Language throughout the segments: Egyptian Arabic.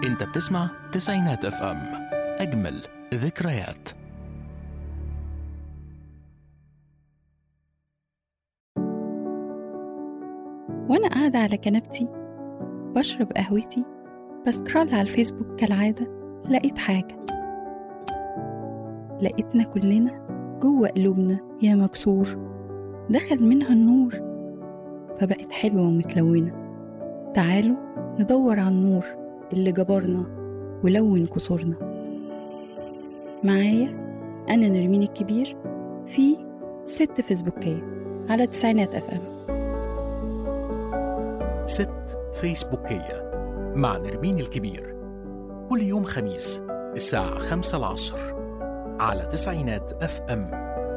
انت بتسمع تسعينات اف ام اجمل ذكريات وأنا قاعدة على كنبتي بشرب قهوتي بسكرول على الفيسبوك كالعادة لقيت حاجة لقيتنا كلنا جوه قلوبنا يا مكسور دخل منها النور فبقت حلوة ومتلونة تعالوا ندور على النور اللي جبرنا ولون كسورنا معايا أنا نرمين الكبير في ست فيسبوكية على تسعينات أف أم ست فيسبوكية مع نرمين الكبير كل يوم خميس الساعة خمسة العصر على تسعينات اف ام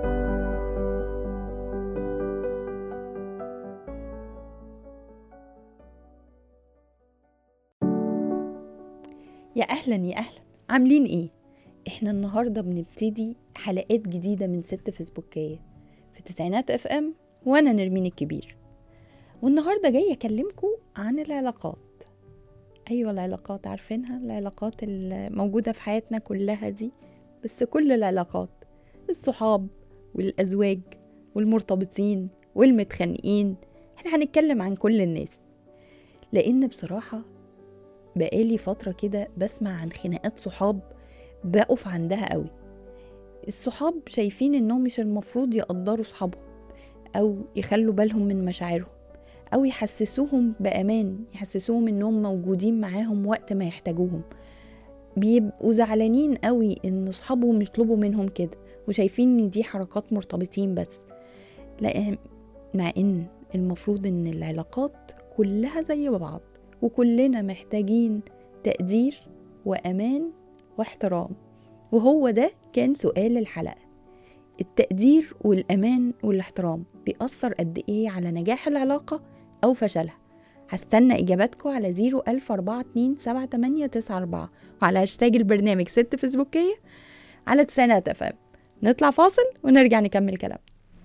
يا اهلا يا اهلا عاملين ايه احنا النهارده بنبتدي حلقات جديده من ست فيسبوكيه في تسعينات اف ام وانا نرمين الكبير والنهارده جايه اكلمكم عن العلاقات ايوه العلاقات عارفينها العلاقات الموجوده في حياتنا كلها دي بس كل العلاقات الصحاب والازواج والمرتبطين والمتخانقين احنا هنتكلم عن كل الناس لان بصراحه بقالي فترة كده بسمع عن خناقات صحاب بقف عندها قوي الصحاب شايفين انهم مش المفروض يقدروا صحابهم او يخلوا بالهم من مشاعرهم او يحسسوهم بامان يحسسوهم انهم موجودين معاهم وقت ما يحتاجوهم بيبقوا زعلانين قوي ان صحابهم يطلبوا منهم كده وشايفين ان دي حركات مرتبطين بس لا مع ان المفروض ان العلاقات كلها زي بعض وكلنا محتاجين تقدير وأمان واحترام وهو ده كان سؤال الحلقة التقدير والأمان والاحترام بيأثر قد إيه على نجاح العلاقة أو فشلها هستنى إجاباتكم على زيرو ألف أربعة اتنين سبعة تمانية تسعة أربعة وعلى هاشتاج البرنامج ست فيسبوكية على تسعينات أفهم نطلع فاصل ونرجع نكمل كلام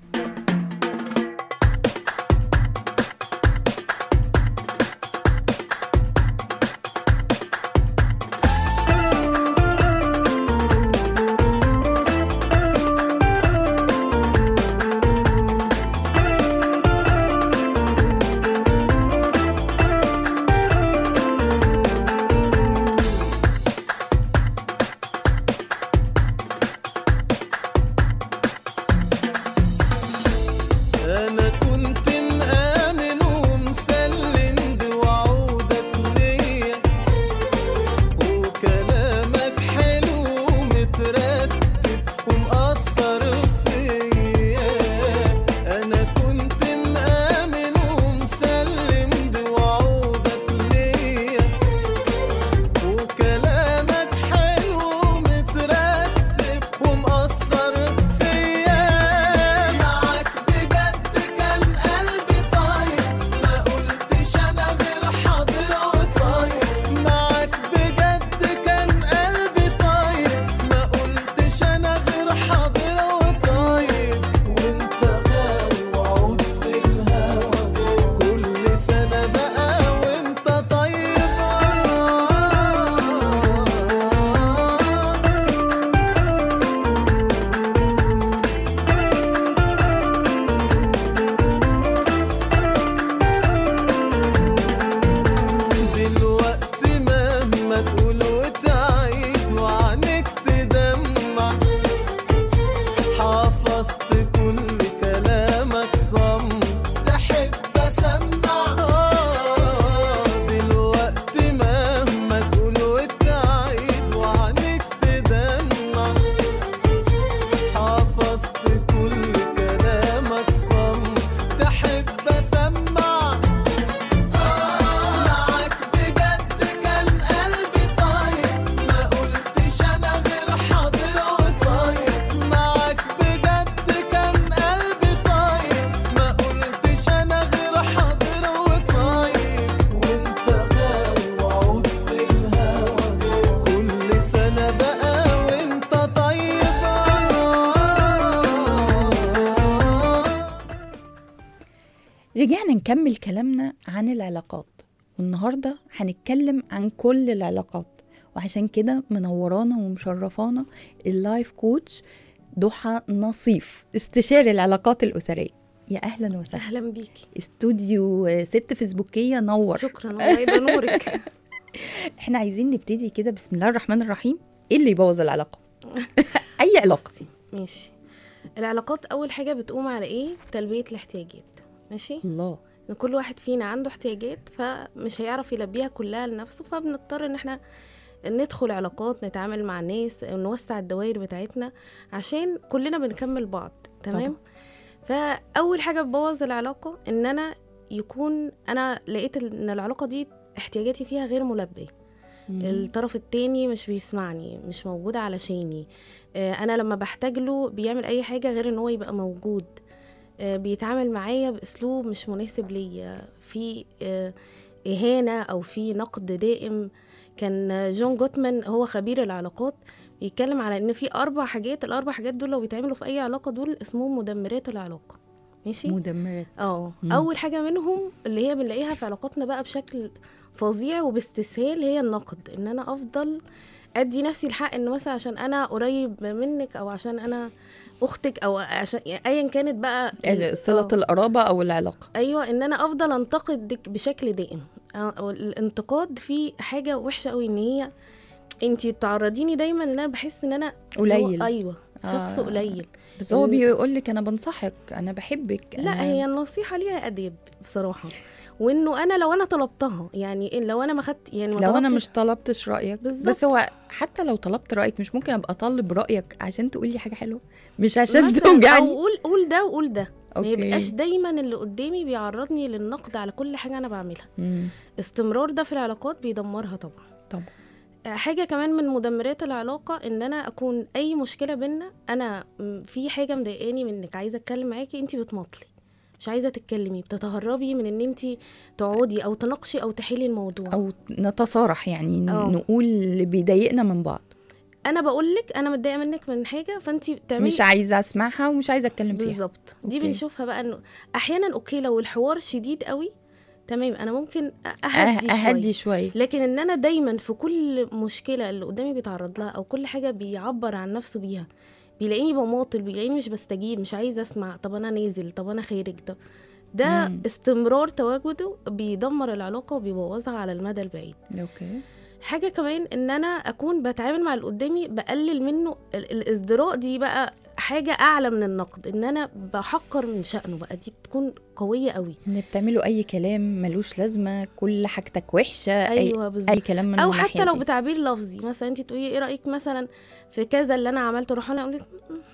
أنا كنت مآمن ومسلم بوعودك ليا وكلامك حلو ومترتب ومأثر فيا أنا كنت مآمن ومسلم بوعودك ليا وكلامك حلو ومترتب ومأثر فيا معاك بجد كان قلبي طاير ما قلتش انا غير حاضر وطاير معاك بجد كان قلبي طاير ما قلتش انا غير حاضر وطاير وانت غاوي وعود في الهوى كل سنة بقى وانت طيب دلوقتي مهما تقول وتعيد وعنك تدمع حفظت كل كلامك صم تحب اسمع آه، دلوقتي مهما تقول وتعيد وعنك تدمع حفظت كل كلامك صم تحب اسمع معاك بجد كان قلبي طاير ما قلتش انا غير حاضر وطاير معاك بجد كان قلبي طاير ما قلتش انا غير حاضر وطاير وانت غاوي وعود في الهوى كل سنة بقى وانت طيب رجعنا نكمل كلامنا عن العلاقات والنهاردة هنتكلم عن كل العلاقات وعشان كده منورانا ومشرفانا اللايف كوتش ضحى نصيف استشاري العلاقات الأسرية يا أهلا وسهلا اهلا بيكي استوديو ست فيسبوكية نور شكرا والله ده نورك احنا عايزين نبتدي كده بسم الله الرحمن الرحيم ايه اللي يبوظ العلاقة أي علاقة بصي ماشي العلاقات اول حاجه بتقوم على ايه تلبيه الاحتياجات ماشي الله ان كل واحد فينا عنده احتياجات فمش هيعرف يلبيها كلها لنفسه فبنضطر ان احنا ندخل علاقات نتعامل مع ناس نوسع الدوائر بتاعتنا عشان كلنا بنكمل بعض تمام فاول حاجه بتبوظ العلاقه ان انا يكون انا لقيت ان العلاقه دي احتياجاتي فيها غير ملبيه الطرف التاني مش بيسمعني مش موجود علشاني آه، انا لما بحتاج له بيعمل اي حاجه غير ان هو يبقى موجود آه، بيتعامل معايا باسلوب مش مناسب ليا في آه، اهانه او في نقد دائم كان جون جوتمان هو خبير العلاقات بيتكلم على ان في اربع حاجات الاربع حاجات دول لو بيتعملوا في اي علاقه دول اسمهم مدمرات العلاقه ماشي مدمرات اه مم. اول حاجه منهم اللي هي بنلاقيها في علاقاتنا بقى بشكل فظيع وباستسهال هي النقد ان انا افضل ادي نفسي الحق ان مثلا عشان انا قريب منك او عشان انا اختك او عشان يعني ايا كانت بقى ال- صلة آه. القرابة أو العلاقة ايوه ان انا افضل انتقدك بشكل دائم آه، الانتقاد فيه حاجه وحشه قوي ان هي انت بتعرضيني دايما ان انا بحس ان انا قليل هو ايوه شخص آه. قليل بس هو إن- بيقول لك أنا بنصحك أنا بحبك لا أنا هي النصيحه ليها اداب بصراحه وانه انا لو انا طلبتها يعني إن لو انا ما خدت يعني ما لو انا طلبتش- مش طلبتش رايك بس بالظبط. هو حتى لو طلبت رايك مش ممكن ابقى اطلب رايك عشان تقولي حاجه حلوه مش عشان مثلاً توجعني او قول قول ده وقول ده ما اوكي يبقاش دايما اللي قدامي بيعرضني للنقد على كل حاجه انا بعملها مم. استمرار ده في العلاقات بيدمرها طبعا طبعا آه، حاجه كمان من مدمرات العلاقه ان انا اكون اي مشكله بينا انا م- في حاجه مضايقاني منك عايزه اتكلم معاكي انت بتمطلي مش عايزه تتكلمي بتتهربي من ان انت تقعدي او تناقشي او تحلي الموضوع او نتصارح يعني ن- أه. نقول اللي بيضايقنا من بعض انا بقول لك انا متضايقه منك من حاجه فانت بتعملي مش عايزه اسمعها ومش عايزه اتكلم فيها بالظبط دي أوكي. بنشوفها بقى انه احيانا اوكي لو الحوار شديد قوي تمام انا ممكن أه- اهدي, اهدي شويه شويه لكن ان انا دايما في كل مشكله اللي قدامي بيتعرض لها او كل حاجه بيعبر عن نفسه بيها بيلاقيني بماطل بيلاقيني مش بستجيب مش عايزه اسمع طب انا نازل طب انا خارج طب ده مم. استمرار تواجده بيدمر العلاقه وبيبوظها على المدى البعيد اوكي حاجه كمان ان انا اكون بتعامل مع اللي قدامي بقلل منه ال- الازدراء دي بقى حاجه اعلى من النقد ان انا بحقر من شأنه بقى دي بتكون قويه قوي ان بتعملوا اي كلام ملوش لازمه كل حاجتك وحشه ايوه اي, بالظبط أي كلام من او الناحية حتى لو دي. بتعبير لفظي مثلا انت تقولي ايه رايك مثلا في كذا اللي انا عملته اروح انا اقول لك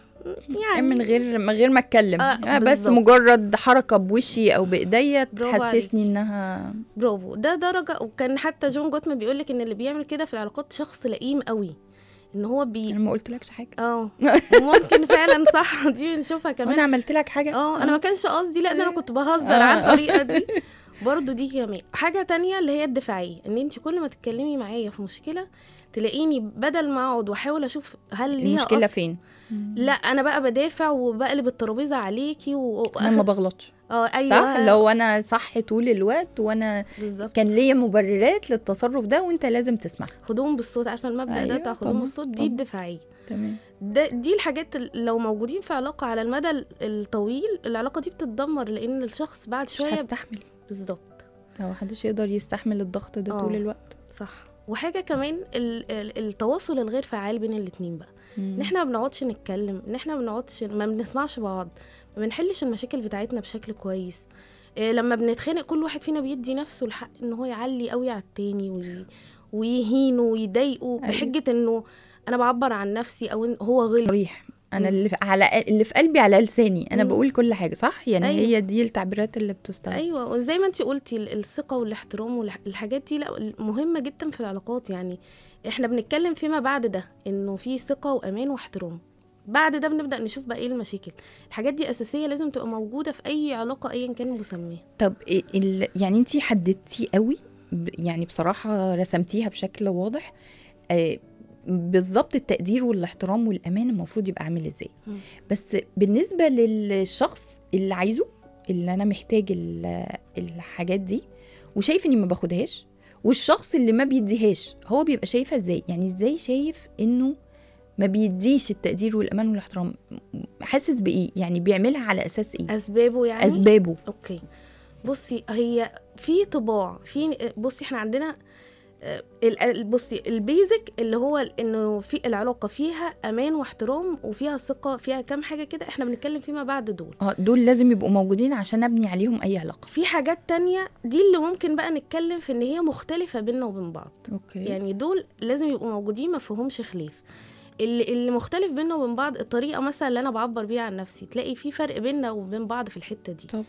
يعني من غير من غير ما اتكلم آه، آه بس بالظبط. مجرد حركه بوشي او بايديا برافو تحسسني عليكي. انها برافو ده درجه وكان حتى جون جوتمان بيقول لك ان اللي بيعمل كده في العلاقات شخص لئيم قوي ان هو بي انا ما قلتلكش حاجه اه وممكن فعلا صح دي بنشوفها وانا كمان عملت لك حاجه اه انا ما كانش قصدي لا ده انا كنت بهزر آه. على الطريقه دي برضو دي كمان حاجه تانية اللي هي الدفاعيه ان انت كل ما تتكلمي معايا في مشكله تلاقيني بدل ما اقعد واحاول اشوف هل ليها المشكله أصل فين لا انا بقى بدافع وبقلب الترابيزه عليكي و... انا ما بغلطش اه ايوه صح لو انا صح طول الوقت وانا بالظبط كان ليا مبررات للتصرف ده وانت لازم تسمع خدوهم بالصوت عارفه المبدا أيوة، ده بتاع خدوهم طبعاً، بالصوت دي طبعاً. الدفاعيه تمام ده دي الحاجات اللي لو موجودين في علاقه على المدى ال- الطويل العلاقه دي بتتدمر لان الشخص بعد مش شويه هستحمل بالظبط هو محدش يقدر يستحمل الضغط ده آه. طول الوقت صح وحاجه كمان ال- ال- التواصل الغير فعال بين الاتنين بقى ان مم. احنا ما بنقعدش نتكلم ان احنا ما بنقعدش ما بنسمعش بعض ما بنحلش المشاكل بتاعتنا بشكل كويس إيه لما بنتخانق كل واحد فينا بيدي نفسه الحق ان هو يعلي قوي على التاني وي... ويهينه ويضايقه أيوة. بحجه انه انا بعبر عن نفسي او إن هو غلط مريح انا مم. اللي في على اللي في قلبي على لساني انا مم. بقول كل حاجه صح يعني أيوة. هي دي التعبيرات اللي بتستخدم ايوه وزي ما انت قلتي ال- الثقه والاحترام والحاجات دي لا مهمه جدا في العلاقات يعني احنا بنتكلم فيما بعد ده انه في ثقه وامان واحترام بعد ده بنبدا نشوف بقى ايه المشاكل الحاجات دي اساسيه لازم تبقى موجوده في اي علاقه ايا كان مسماه طب إيه ال... يعني انت حددتيه قوي ب... يعني بصراحه رسمتيها بشكل واضح آه بالظبط التقدير والاحترام والامان المفروض يبقى عامل ازاي مم. بس بالنسبه للشخص اللي عايزه اللي انا محتاج ال- الحاجات دي وشايف اني ما باخدهاش والشخص اللي ما بيديهاش هو بيبقى شايفها ازاي يعني ازاي شايف انه ما بيديش التقدير والامان والاحترام حاسس بايه يعني بيعملها على اساس ايه اسبابه يعني اسبابه اوكي بصي هي في طباع في بصي احنا عندنا آه، ال- ال- بصي البيزك اللي هو ال- انه في العلاقه فيها امان واحترام وفيها ثقه فيها كام حاجه كده احنا بنتكلم فيما بعد دول اه دول لازم يبقوا موجودين عشان ابني عليهم اي علاقه في حاجات تانية دي اللي ممكن بقى نتكلم في ان هي مختلفه بيننا وبين بعض اوكي يعني دول لازم يبقوا موجودين ما فيهمش خلاف اللي, اللي مختلف بيننا وبين بعض الطريقه مثلا اللي انا بعبر بيها عن نفسي تلاقي في فرق بيننا وبين بعض في الحته دي طبعا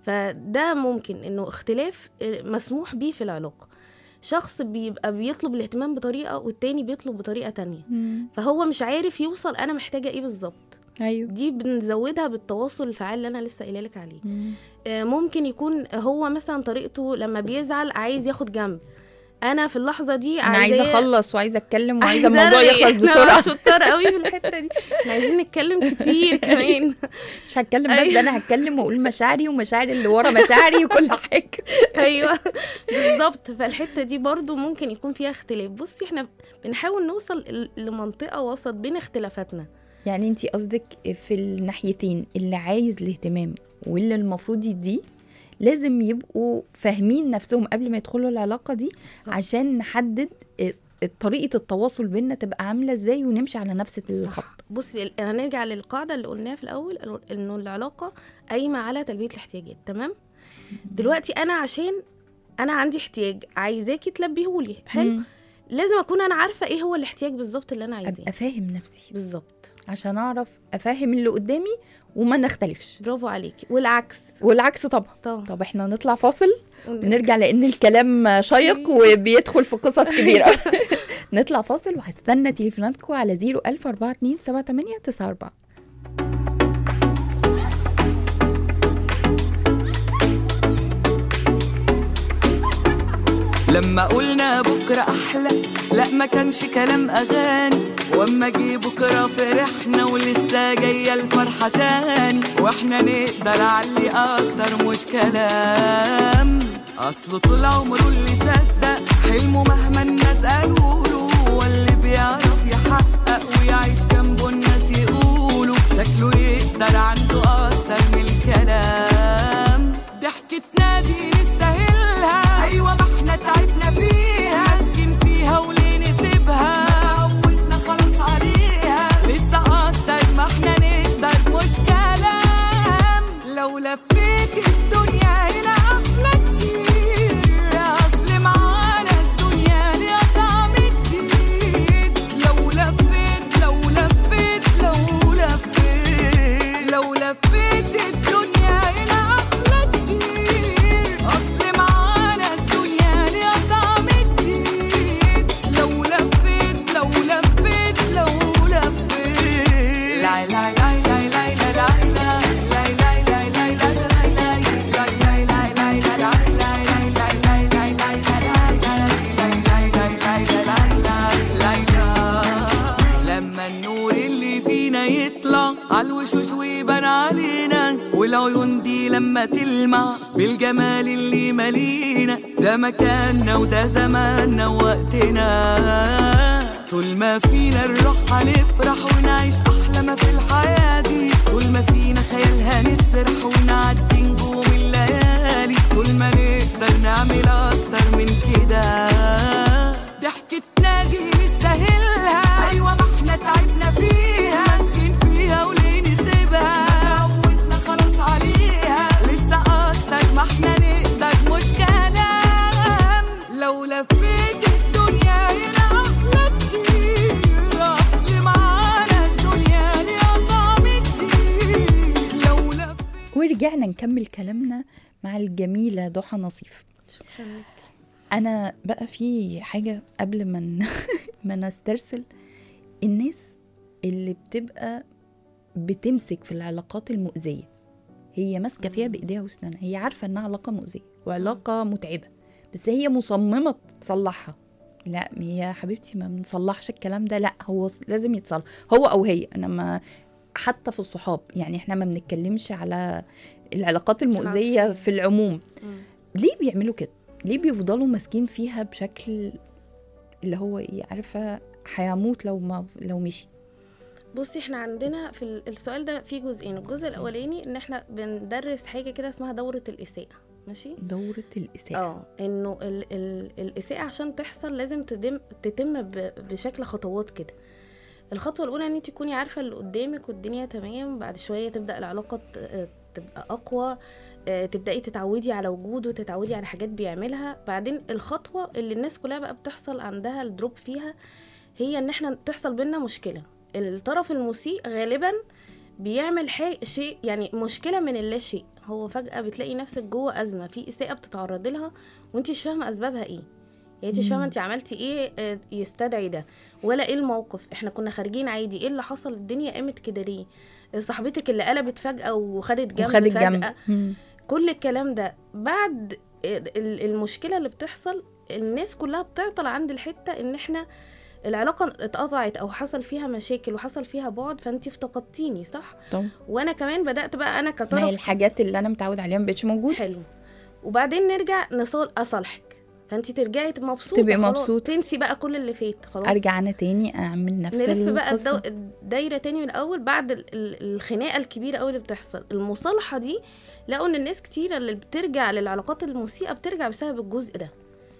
فده ممكن انه اختلاف آه، مسموح بيه في العلاقه شخص بيبقى بيطلب الاهتمام بطريقه والتاني بيطلب بطريقه تانية مم. فهو مش عارف يوصل انا محتاجه ايه بالظبط ايوه دي بنزودها بالتواصل الفعال اللي انا لسه قايله لك عليه مم. آه، ممكن يكون هو مثلا طريقته لما بيزعل عايز ياخد جنب انا في اللحظه دي انا عايزه عايزاه- اخلص وعايزه اتكلم وعايزه عايزة الموضوع أرغي. يخلص إحنا بسرعه شطار قوي في الحته دي احنا عايزين نتكلم كتير كمان مش هتكلم بس أيوة. ده انا هتكلم واقول مشاعري ومشاعر اللي ورا مشاعري وكل حاجه ايوه بالظبط فالحته دي برضو ممكن يكون فيها اختلاف بصي احنا بنحاول نوصل ل- لمنطقه وسط بين اختلافاتنا يعني انتي قصدك في الناحيتين اللي عايز الاهتمام واللي المفروض يديه لازم يبقوا فاهمين نفسهم قبل ما يدخلوا العلاقه دي عشان نحدد اه- طريقه التواصل بينا تبقى عامله ازاي ونمشي على نفس الخط بصي ال- هنرجع للقاعده اللي قلناها في الاول ال- انه العلاقه قايمه على تلبيه الاحتياجات تمام دلوقتي انا عشان انا عندي احتياج عايزاكي تلبيهولي حلو مم. لازم اكون انا عارفه ايه هو الاحتياج بالظبط اللي انا عايزاه ابقى فاهم نفسي بالظبط عشان اعرف افهم اللي قدامي وما نختلفش برافو عليكي والعكس والعكس طبعا طبعا طب احنا نطلع فاصل ونرجع لان الكلام شيق وبيدخل في قصص كبيره نطلع فاصل وهستنى تليفوناتكم على 010427894 لما قلنا بكرة أحلى لا ما كانش كلام أغاني واما جه بكرة فرحنا ولسه جاية الفرحة تاني واحنا نقدر علي أكتر مش كلام أصله طول عمره اللي صدق حلمه مهما الناس قالوله هو اللي بيعرف يحقق ويعيش جنبه الناس يقولوا شكله يقدر عنده أكتر من الكلام ضحكتنا دي نستاهلها أيوة ما احنا تعبنا فيها ماسكين فيها وليه نسيبها عودنا خلاص عليها لسه أكتر ما احنا نقدر مش كلام لو لفيت الدنيا هنا أحلى كتير أصل معانا الدنيا ليها طعم جديد لو لفيت لو لفيت لو لفيت لو لفيت الدنيا هنا أحلى كتير أصل معانا الدنيا ليها طعم جديد لو لفيت لو لفيت لو لفيت لا لا لا لا لا لا لا لما النور اللي فينا يطلع عالوشوش ويبان علينا والعيون دي لما تلمع بالجمال اللي مالينا ده مكاننا وده زماننا ووقتنا طول ما فينا الروح هنفرح ونعيش احلى ما في الحياه دي طول ما فينا خيال هنسرح ونعدي نجوم الليالي طول ما نقدر نعمل اكتر من كده ضحكتنا دي نستاهلها ايوه ما احنا تعبنا فيها ماسكين فيها وليه نسيبها عودنا خلاص عليها لسه اكتر ما احنا نقدر مش كلام لو لفيت الدنيا هنا احلى كتير اصل معانا الدنيا ليها طعم جديد لو لفيت ورجعنا نكمل كلامنا مع الجميله ضحى نصيف شكرا لك انا بقى في حاجه قبل ما ن- ما نسترسل الناس اللي بتبقى بتمسك في العلاقات المؤذيه هي ماسكه فيها بايديها واسنانها هي عارفه انها علاقه مؤذيه وعلاقه متعبه بس هي مصممه تصلحها لا هي حبيبتي ما بنصلحش الكلام ده لا هو ص- لازم يتصلح هو او هي انا ما حتى في الصحاب يعني احنا ما بنتكلمش على العلاقات المؤذيه العاطفية. في العموم مم. ليه بيعملوا كده ليه بيفضلوا ماسكين فيها بشكل اللي هو ايه عارفه هيموت لو ما لو مشي بصي احنا عندنا في ال- السؤال ده في جزئين الجزء الاولاني ان احنا بندرس حاجه كده اسمها دوره الاساءه ماشي دورة الإساءة اه انه ال ال الاساءه عشان تحصل لازم تتم تتم ب- بشكل خطوات كده الخطوه الاولى ان انت تكوني عارفه اللي قدامك والدنيا تمام بعد شويه تبدا العلاقه ت- تبقى اقوى آه، تبداي تتعودي على وجوده تتعودي على حاجات بيعملها بعدين الخطوه اللي الناس كلها بقى بتحصل عندها الدروب فيها هي ان احنا تحصل بينا مشكله الطرف المسيء غالبا بيعمل حي... شيء يعني مشكله من اللا شيء هو فجاه بتلاقي نفسك جوه ازمه في اساءه بتتعرضي لها وانت مش فاهمه اسبابها ايه يعني انت مش فاهمه انت عملتي ايه آه، يستدعي ده ولا ايه الموقف احنا كنا خارجين عادي ايه اللي حصل الدنيا قامت كده ليه صاحبتك اللي قلبت فجاه وخدت جنب وخدت فجاه جنب مم. كل الكلام ده بعد ال- المشكله اللي بتحصل الناس كلها بتعطل عند الحته ان احنا العلاقه اتقطعت او حصل فيها مشاكل وحصل فيها بعد فانت افتقدتيني صح طب وانا كمان بدات بقى انا ما هي كطرف الحاجات اللي أنا متعود عليها ما بقتش موجودة حلو وبعدين نرجع نصال اصالحك فانت ترجعي تبقى مبسوطه تبقي خلاص، مبسوطة. تنسي بقى كل اللي فات خلاص أرجع أنا تاني أعمل نفس نلف بقى القصة الدو... الدايره تاني من الاول بعد ال- ال- الخناقه الكبيره قوي اللي بتحصل المصالحه دي لقوا ان الناس كتيره اللي بترجع للعلاقات المسيئه بترجع بسبب الجزء ده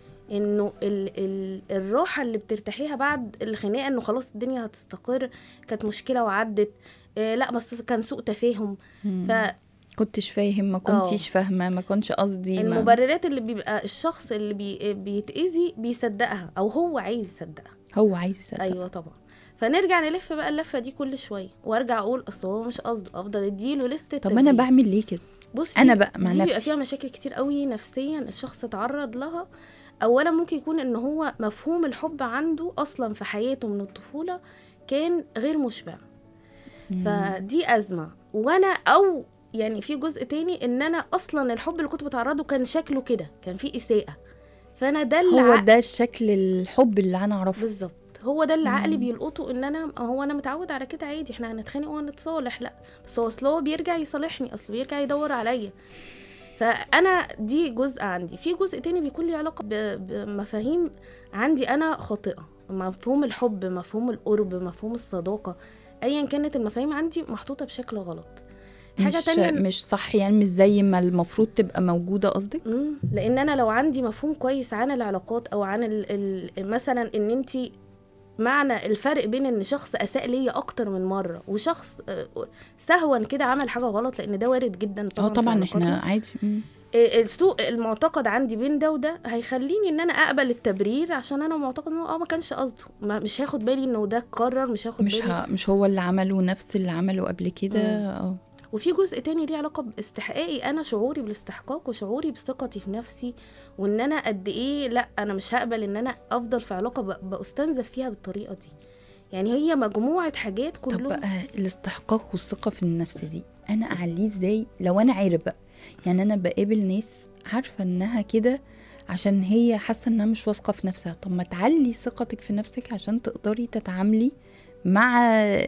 انه ال... ال... الراحه اللي بترتاحيها بعد الخناقه انه خلاص الدنيا هتستقر كانت مشكله وعدت آه لا بس كان سوء تفاهم مم. ف كنتش فاهم ما كنتيش فاهمة ما كنتش قصدي ما- المبررات اللي بيبقى الشخص اللي بي... بيتأذي بيصدقها او هو عايز يصدقها هو عايز يصدق ايوه طبعا فنرجع نلف بقى اللفه دي كل شويه وارجع اقول اصل هو مش قصده افضل اديله لسته طب أنا بعمل ليه كده بصي أنا بقى مع دي بيبقى نفسي. فيها مشاكل كتير قوي نفسيا الشخص اتعرض لها اولا ممكن يكون ان هو مفهوم الحب عنده اصلا في حياته من الطفوله كان غير مشبع فدي ازمه وانا او يعني في جزء تاني ان انا اصلا الحب اللي كنت بتعرضه كان شكله كده كان فيه اساءه فانا ده اللي هو عق- ده الشكل الحب اللي أنا أعرفه بالظبط هو ده اللي عقلي بيلقطه ان انا هو انا متعود على كده عادي احنا هنتخانق وهنتصالح لا بس هو اصل هو بيرجع يصالحني اصل بيرجع يدور عليا فانا دي جزء عندي في جزء تاني بيكون لي علاقه ب- بمفاهيم عندي انا خاطئه مفهوم الحب مفهوم القرب مفهوم الصداقه ايا كانت المفاهيم عندي محطوطه بشكل غلط حاجه مش تانية مش صح يعني مش زي ما المفروض تبقى موجودة قصدك مم. لان انا لو عندي مفهوم كويس عن العلاقات او عن ال ال مثلا ان انت معنى الفرق بين ان شخص اساء ليا اكتر من مره وشخص آه، سهوا كده عمل حاجه غلط لان ده وارد جدا اه طبعا في طبعا علاقاتنا. احنا عادي مم. آه، السوء المعتقد عندي بين ده وده هيخليني ان انا اقبل التبرير عشان انا معتقد انه اه ما كانش قصده ما مش هاخد بالي انه ده اتكرر مش هاخد مش بالي ها مش هو اللي عمله نفس اللي عمله قبل كده اه وفي جزء تاني ليه علاقة باستحقاقي أنا شعوري بالاستحقاق وشعوري بثقتي في نفسي وإن أنا قد إيه لأ أنا مش هقبل إن أنا أفضل في علاقة ب- بأستنزف فيها بالطريقة دي يعني هي مجموعة حاجات طب كلهم بقى الاستحقاق والثقة في النفس دي انا اعليه ازاي لو انا عارف بقى يعني انا بقابل ناس عارفة انها كده عشان هي حاسة انها مش واثقة في نفسها طب ما تعلي ثقتك في نفسك عشان تقدري تتعاملي مع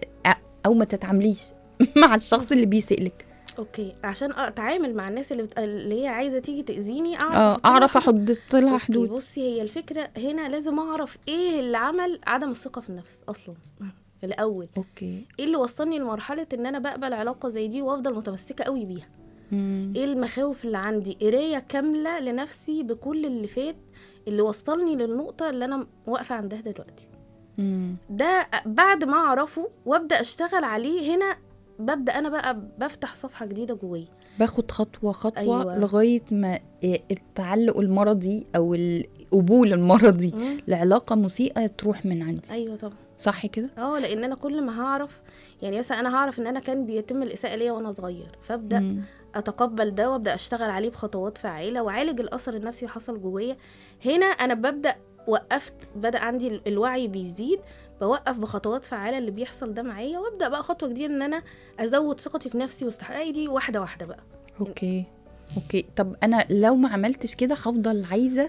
او ما تتعامليش مع الشخص اللي بيسألك أوكي عشان أتعامل مع الناس اللي, بت... اللي هي عايزة تيجي تأذيني أعرف اه أحط لها اعرف حدود. احط لها أوكي، حدود بصي هي الفكرة هنا لازم أعرف إيه اللي عمل عدم الثقة في النفس أصلا في الأول اوكي إيه اللي وصلني لمرحلة إن أنا بقبل علاقة زي دي وأفضل متمسكة قوي بيها مم. ايه المخاوف اللي عندي قرايه كامله لنفسي بكل اللي فات اللي وصلني للنقطه اللي انا واقفه عندها دلوقتي مم. ده بعد ما اعرفه وابدا اشتغل عليه هنا ببدا انا بقى بفتح صفحه جديده جوايا باخد خطوة خطوة أيوة. أيوة. لغاية ما التعلق المرضي أو القبول المرضي مم. لعلاقة مسيئة تروح من عندي ايوه طبعا صح كده؟ اه لان انا كل ما هعرف يعني مثلا انا هعرف ان انا كان بيتم الاساءه ليا وانا صغير فابدا مم. اتقبل ده وابدا اشتغل عليه بخطوات فعاله واعالج الاثر النفسي اللي حصل جوايا هنا انا ببدا وقفت بدا عندي ال- الوعي بيزيد بوقف بخطوات فعاله اللي بيحصل ده معايا وابدا بقى خطوه جديده ان انا ازود ثقتي في نفسي واستحقاقي دي واحده واحده بقى أوكي أوكي طب أنا لو ما عملتش كده هفضل عايزة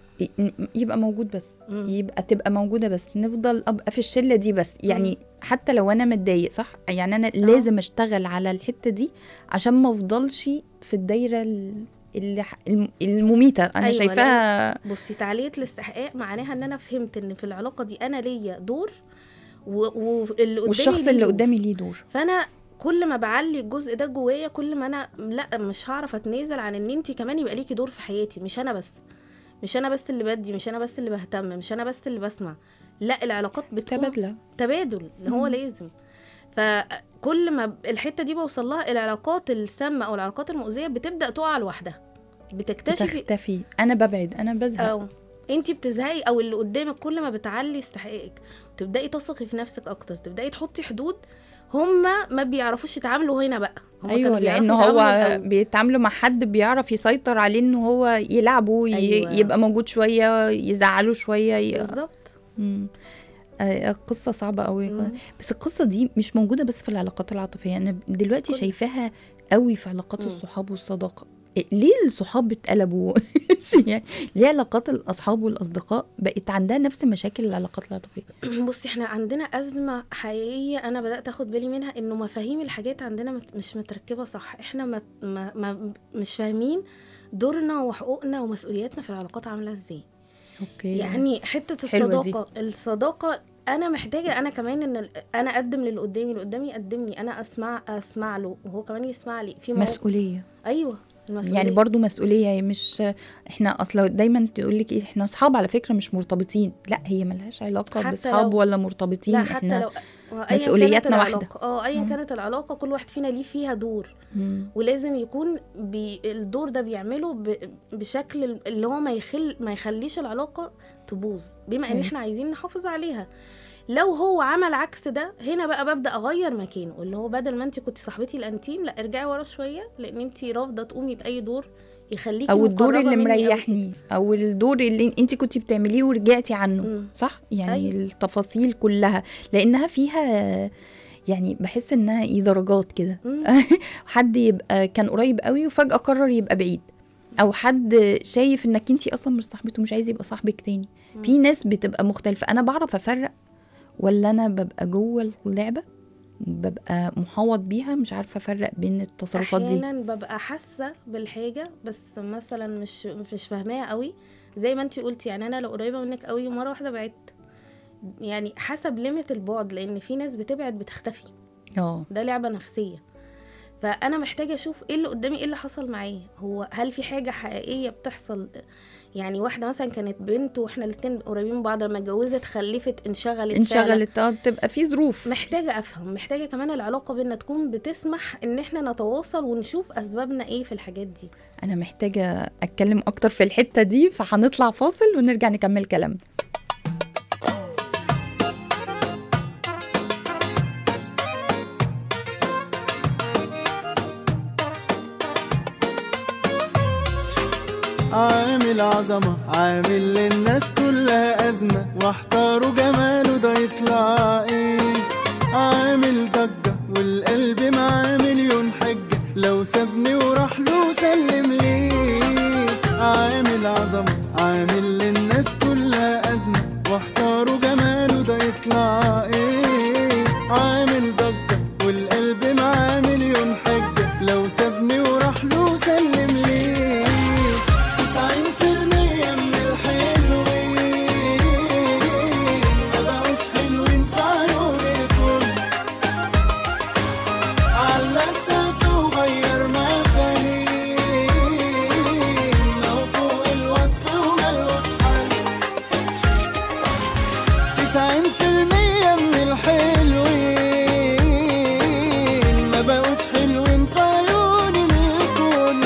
ي- يبقى موجود بس مم. يبقى تبقى موجودة بس نفضل أبقى في الشلة دي بس يعني حتى لو أنا متضايق صح يعني أنا لازم أشتغل على الحتة دي عشان ما أفضلش في الدايرة ال- اللي ح- الم- المميته انا أيوة، شايفاها بصي تعلية الاستحقاق معناها ان انا فهمت ان في العلاقه دي انا ليا دور و- واللي قدامي والشخص ليه اللي دور. قدامي ليه دور فانا كل ما بعلي الجزء ده جوايا كل ما انا لا مش هعرف اتنازل عن ان انت كمان يبقى ليكي دور في حياتي مش انا بس مش انا بس اللي بدي مش انا بس اللي بهتم مش انا بس اللي بسمع لا العلاقات بتكون تبادله تبادل اللي هو مم. لازم فكل ما ب- الحته دي بوصل لها العلاقات السامه او العلاقات المؤذيه بتبدا تقع لوحدها بتكتشفي بتختفي انا ببعد انا بزهق او انت بتزهقي او اللي قدامك كل ما بتعلي استحقاقك تبداي تثقي في نفسك اكتر تبداي تحطي حدود هما ما بيعرفوش يتعاملوا هنا بقى هما ايوه كانوا بيعرفوا لانه يتعاملوا هو الأول. بيتعاملوا مع حد بيعرف يسيطر عليه ان هو يلعبه ي... أيوة. يبقى موجود شويه يزعله شويه ي... بالظبط مم. آه، قصة صعبة قوي مم. بس القصة دي مش موجودة بس في العلاقات العاطفية أنا دلوقتي كل- شايفاها قوي في علاقات مم. الصحاب والصداقة إيه، ليه الصحاب اتقلبوا يعني ليه علاقات الأصحاب والأصدقاء بقت عندها نفس مشاكل العلاقات العاطفية بصي احنا عندنا ازمه حقيقيه انا بدات اخد بالي منها انه مفاهيم الحاجات عندنا مت- مش متركبه صح احنا ما ما ما مش فاهمين دورنا وحقوقنا ومسؤولياتنا في العلاقات عامله ازاي أوكي يعني حته حلوة دي. الصداقه الصداقه انا محتاجه انا كمان ان ال- انا اقدم للي قدامي اللي قدامي يقدمني انا اسمع اسمع له وهو كمان يسمع لي في مواقف- مسؤولية ايوه المسؤوليه يعني برضو مسؤولية مش احنا اصلا دايما تقول لك ايه احنا اصحاب على فكرة مش مرتبطين لا هي ملهاش علاقة حتى باصحاب لو- ولا مرتبطين لا حتى احنا لو أياً كانت مسؤولياتنا واحدة. العلاقة- اه ايا مم. كانت العلاقه كل واحد فينا ليه فيها دور مم. ولازم يكون بي الدور ده بيعمله ب... بشكل اللي هو ما يخل ما يخليش العلاقه تبوظ بما ان أيوة. احنا عايزين نحافظ عليها لو هو عمل عكس ده هنا بقى ببدا اغير مكانه اللي هو بدل ما انت كنت صاحبتي الانتيم لا ارجعي ورا شويه لان انت رافضه تقومي باي دور يخليكي او الدور مقربة اللي مني أوي مريحني او الدور اللي انت كنت بتعمليه ورجعتي عنه مم. صح يعني أيوة. التفاصيل كلها لانها فيها يعني بحس انها ايه درجات كده مم. حد يبقى كان قريب قوي وفجاه قرر يبقى بعيد او حد شايف انك انت اصلا مش صاحبته مش عايز يبقى صاحبك تاني مم. في ناس بتبقى مختلفه انا بعرف افرق ولا انا ببقى جوه اللعبه ببقى محوط بيها مش عارفه افرق بين التصرفات دي احيانا ببقى حاسه بالحاجه بس مثلا مش مش فاهماها قوي زي ما انت قلتي يعني انا لو قريبه منك قوي ومره واحده بعدت يعني حسب ليميت البعد لان في ناس بتبعد بتختفي اه ده لعبه نفسيه فانا محتاجه اشوف ايه اللي قدامي ايه اللي حصل معاه هو هل في حاجه حقيقيه بتحصل يعني واحده مثلا كانت بنت واحنا الاتنين قريبين من بعض لما اتجوزت خلفت انشغلت فعلاً. انشغلت اه بتبقى في ظروف محتاجة أفهم محتاجة كمان العلاقة بينا تكون بتسمح إن إحنا نتواصل ونشوف أسبابنا إيه في الحاجات دي انا محتاجه اتكلم اكتر في الحته دي فهنطلع فاصل ونرجع نكمل كلامنا عامل عظمة عامل للناس كلها أزمة واحتاروا جماله ده يطلع ايه عامل ضجة والقلب معاه مليون حجة لو سابني وراح له سلم ليه عامل عظمة عامل للناس كلها أزمة واحتاروا جماله ده يطلع ايه عامل ضجة والقلب معاه مليون حجة لو سابني وراح له سلم ليه تسعين في المية من الحلوين مبقوش حلوين في عيون الكل على السقف وغير مفاهيم لو فوق الوصف وملوش حل تسعين في المية من الحلوين مبقوش حلوين في عيون الكل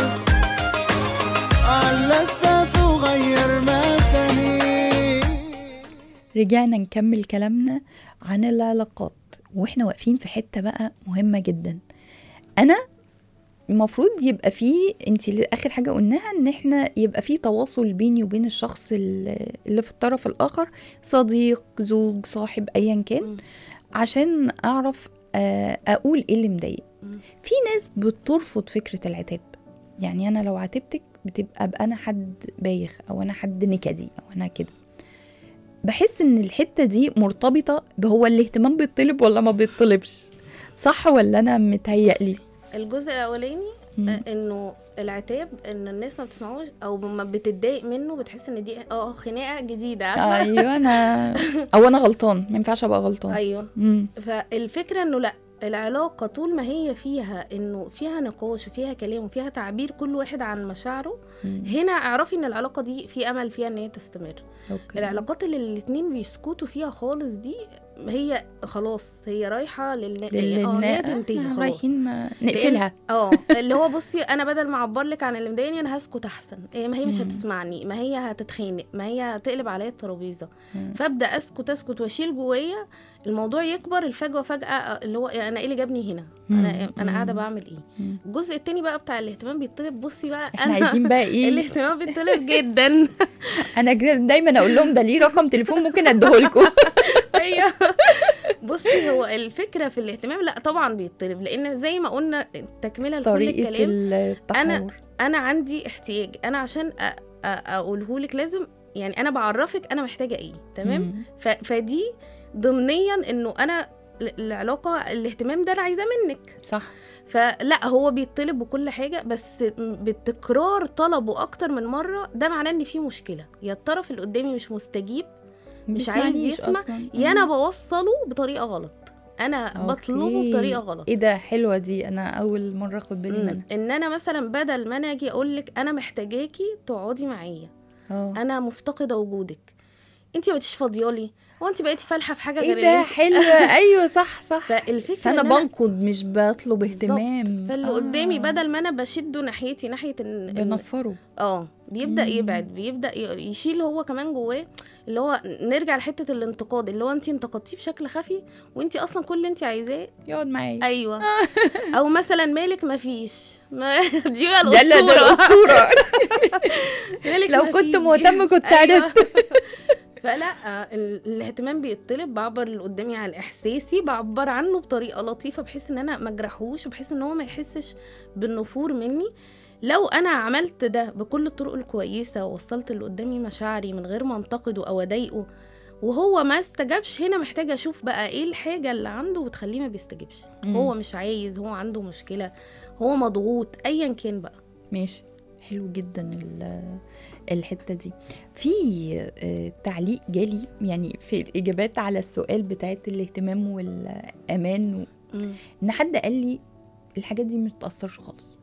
على السقف وغير مفاهيم رجعنا نكمل كلامنا عن العلاقات واحنا واقفين في حته بقى مهمه جدا انا المفروض يبقى فيه انت اخر حاجه قلناها ان احنا يبقى فيه تواصل بيني وبين الشخص اللي اللي في الطرف الاخر صديق زوج صاحب ايا كان مم. عشان اعرف آه، اقول ايه اللي مضايق مم. في ناس بترفض فكره العتاب يعني انا لو عاتبتك بتبقى ابقى انا حد بايخ او انا حد نكدي او انا كده بحس ان الحته دي مرتبطه بهو الاهتمام بيطلب ولا ما بيطلبش صح ولا انا متهيألي بصي، الجزء الأولاني مم. آه، إنه العتاب ان الناس ما بتسمعوش او ما بتتضايق منه بتحس ان دي اه خناقه جديده ايوه انا او انا غلطان ما ينفعش ابقى غلطان ايوه مم. فالفكره انه لا العلاقة طول ما هي فيها انه فيها نقاش وفيها كلام وفيها تعبير كل واحد عن مشاعره مم. هنا اعرفي ان العلاقة دي في امل فيها ان هي تستمر اوكي العلاقات اللي الاتنين بيسكتوا فيها خالص دي هي خلاص هي رايحة لل... لل- اه إن هي تنتهي إحنا خلاص رايحين نقفلها اه اللي هو بصي انا بدل ما اعبر لك عن اللي مضايقني انا هسكت احسن إيه ما هي مش مم. هتسمعني ما هي هتتخانق ما هي هتقلب عليا الترابيزه مم. فابدا اسكت اسكت واشيل جوايا الموضوع يكبر الفجوه فجاه اللي هو انا ايه اللي جابني هنا انا مم. انا قاعده مم. بعمل ايه مم. الجزء التاني بقى بتاع الاهتمام بيطلب بصي بقى احنا انا عايزين بقى ايه الاهتمام بيطلب جدا انا كده دايما اقول لهم ده ليه رقم تليفون ممكن اديهولكوا ايوه بصي هو الفكره في الاهتمام لا طبعا بيطلب لان زي ما قلنا تكمله لكل طريقه الكلام التحاور انا عندي احتياج انا عشان اقوله لك لازم يعني انا بعرفك انا محتاجه ايه تمام مم. ف... فدي ضمنيا انه انا ال- العلاقه الاهتمام ده انا عايزاه منك صح فلا هو بيطلب وكل حاجه بس بالتكرار طلبه اكتر من مره ده معناه ان في مشكله يا الطرف اللي قدامي مش مستجيب مش عايز بيسمعنيش يسمع، أصلاً. يا انا مم. بوصله بطريقه غلط انا بطلبه أوكي. بطريقه غلط ايه ده حلوه دي انا اول مره اخد بالي مم. منها ان انا مثلا بدل ما انا اجي اقول لك انا محتاجاكي تقعدي معايا اه انا مفتقده وجودك انت ما بقيتيش فاضيالي هو انت بقيتي فالحه في حاجه ايه غير اللي ده انت حلوه ايوه صح صح فالفكره فانا إن أنا- بنقد مش بطلب بالظبط. اهتمام فاللي آه. قدامي بدل ما انا بشده ناحيتي ناحيه ان إن- بنفره اه بيبدا مم. يبعد بيبدا ي- يشيل هو كمان جواه اللي هو نرجع لحته الانتقاد اللي هو انت انتقدتيه بشكل خفي وانت اصلا كل اللي انت عايزاه يقعد معايا ايوه او مثلا مالك مفيش ما دي بقى ده لا ده الاسطوره الاسطوره مالك لو مفيش كنت دي. مهتم كنت أيوة. عرفت فلا ال- الاهتمام بيطلب بعبر اللي قدامي عن احساسي بعبر عنه بطريقه لطيفه بحيث ان انا ما اجرحوش وبحيث ان هو ما يحسش بالنفور مني لو انا عملت ده بكل الطرق الكويسه ووصلت اللي قدامي مشاعري من غير ما انتقده او اضايقه وهو ما استجابش هنا محتاجه اشوف بقى ايه الحاجه اللي عنده بتخليه ما بيستجيبش مم. هو مش عايز هو عنده مشكله هو مضغوط ايا كان بقى ماشي حلو جدا ال- الحته دي في آه، تعليق جالي يعني في الاجابات على السؤال بتاعت الاهتمام والامان و... ان حد قال لي الحاجات دي مش بتاثرش خالص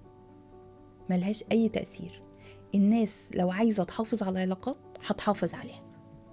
ملهاش اي تاثير الناس لو عايزه تحافظ على العلاقات هتحافظ عليها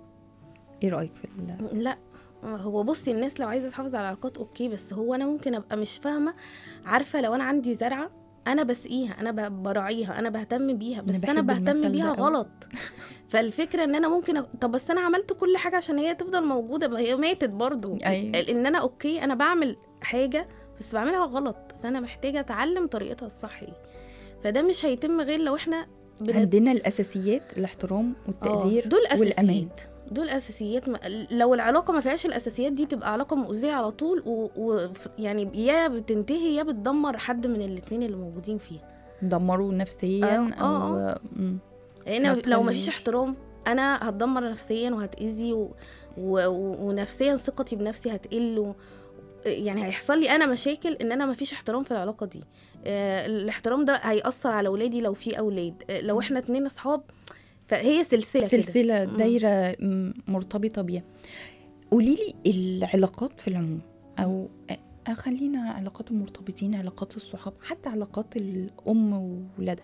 ايه رايك في ال... لا هو بصي الناس لو عايزه تحافظ على العلاقات اوكي بس هو انا ممكن ابقى مش فاهمه عارفه لو انا عندي زرعه انا بسقيها انا ب- براعيها انا بهتم بيها أنا بس انا بحب بهتم المثل بيها ده أوي. غلط فالفكره ان انا ممكن أ... طب بس انا عملت كل حاجه عشان هي تفضل موجوده ما هي ماتت برضو أيوة. ان انا اوكي انا بعمل حاجه بس بعملها غلط فانا محتاجه اتعلم طريقتها الصح ايه فده مش هيتم غير لو احنا بنت... عندنا الاساسيات الاحترام والتقدير آه، دول والامان اساسيات دول اساسيات ما لو العلاقه ما فيهاش الاساسيات دي تبقى علاقه مؤذيه على طول و... و... يعني يا بتنتهي يا بتدمر حد من الاثنين اللي موجودين فيها دمروا نفسيا آه، او آه، مم. لان ما لو ما فيش تخليش. احترام انا هتدمر نفسيا وهتاذي و... و... و... ونفسيا ثقتي بنفسي هتقل و... يعني هيحصل لي انا مشاكل ان انا ما فيش احترام في العلاقه دي آه الاحترام ده هيأثر على اولادي لو في اولاد آه لو احنا اتنين اصحاب فهي سلسله كده. سلسله مم. دايره مم، مرتبطه بيها قولي لي العلاقات في العموم او أ- خلينا علاقات المرتبطين علاقات الصحاب حتى علاقات الام وولادها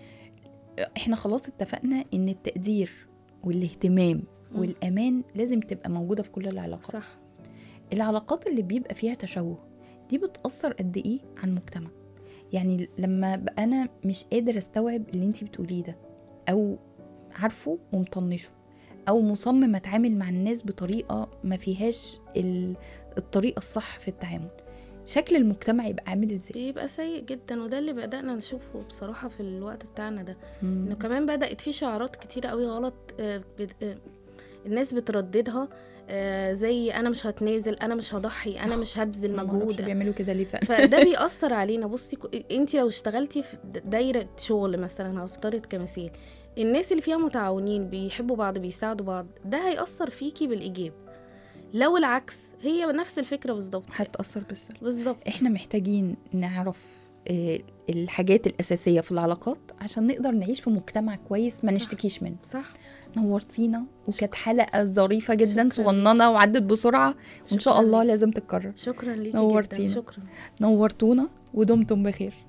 احنا خلاص اتفقنا ان التقدير والاهتمام مم. والامان لازم تبقى موجوده في كل العلاقات صح العلاقات اللي بيبقى فيها تشوه دي بتأثر قد ايه على المجتمع يعني لما بقى انا مش قادر استوعب اللي انتي بتقوليه ده او عارفه ومطنشه او مصمم اتعامل مع الناس بطريقه ما فيهاش ال- الطريقه الصح في التعامل شكل المجتمع يبقى عامل ازاي بيبقى سيء جدا وده اللي بدأنا نشوفه بصراحة في الوقت بتاعنا ده مم. انه كمان بدأت في شعارات كتيرة قوي غلط آه، بت- آه، الناس بترددها آه، زي انا مش هتنازل انا مش هضحي انا مش هبذل ما معرفش مجهود بيعملوا كده ليه فعلا فده بيأثر علينا بصي انت لو اشتغلتي في د- دايرة شغل مثلا هفترض كمثال الناس اللي فيها متعاونين بيحبوا بعض بيساعدوا بعض ده هيأثر فيكي بالإيجاب لو العكس هي نفس الفكرة بالظبط هتأثر بالسلب بالظبط احنا محتاجين نعرف آه، الحاجات الأساسية في العلاقات عشان نقدر نعيش في مجتمع كويس ما صح. نشتكيش منه صح نورتينا وكانت حلقة ظريفة جدا شكراً صغننة وعدت بسرعة وإن شاء شكراً الله ليك. لازم تتكرر شكرا ليكي نورتينا. جدا شكرا نورتونا ودمتم بخير